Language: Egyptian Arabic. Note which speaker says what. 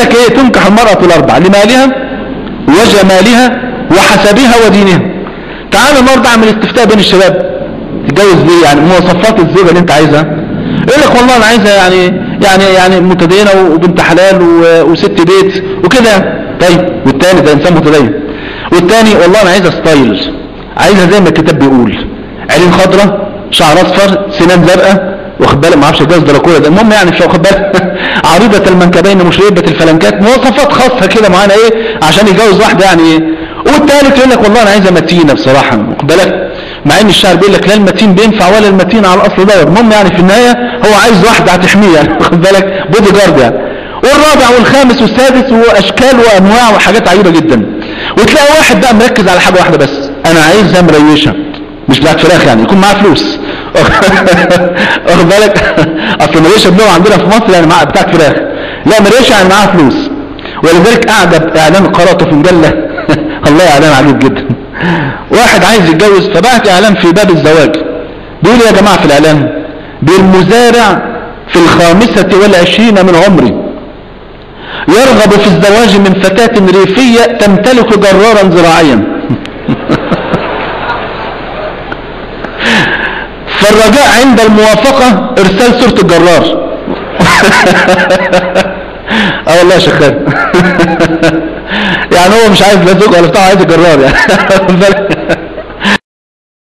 Speaker 1: لك ايه تنكح المرأة الاربع لمالها وجمالها وحسبها ودينها تعال النهارده اعمل استفتاء بين الشباب تتجوز ليه يعني مواصفات الزوجة اللي انت عايزها يقول لك والله انا عايزها يعني يعني يعني متدينة وبنت حلال و- وست بيت وكده طيب والتاني ده انسان متدين والتاني والله انا عايزها ستايل عايزها زي ما الكتاب بيقول عينين خضراء شعر اصفر سنان زرقاء واخد بالك ما اعرفش الجواز دراكولا ده المهم يعني مش واخد بالك عريضة المنكبين مشربة الفلنكات مواصفات خاصة كده معانا ايه عشان يتجوز واحدة يعني ايه والتالت يقول لك والله انا عايزها متينة بصراحة واخد بالك مع ان الشعر بيقول لك لا المتين بينفع ولا المتين على الاصل دور المهم يعني في النهاية هو عايز واحدة هتحميه يعني واخد بالك بودي جارد يعني والرابع والخامس والسادس واشكال وانواع وحاجات عجيبة جدا وتلاقي واحد بقى مركز على حاجة واحدة بس انا عايزها مريشة مش بتاعت فراخ يعني يكون معاه فلوس واخد بالك اصل مريشة بنوع عندنا في مصر يعني معاه بتاعت فراخ لا مريشة يعني معاها فلوس ولذلك اعجب اعلان قراته في مجلة الله اعلان عجيب جدا واحد عايز يتجوز فبعت اعلان في باب الزواج بيقول يا جماعة في الاعلان بالمزارع في الخامسة والعشرين من عمري يرغب في الزواج من فتاة ريفية تمتلك جرارا زراعيا فالرجاء عند الموافقة ارسال صورة الجرار اه والله يا شيخ خالد يعني هو مش عايز لا زوج ولا بتاع عايز الجرار يعني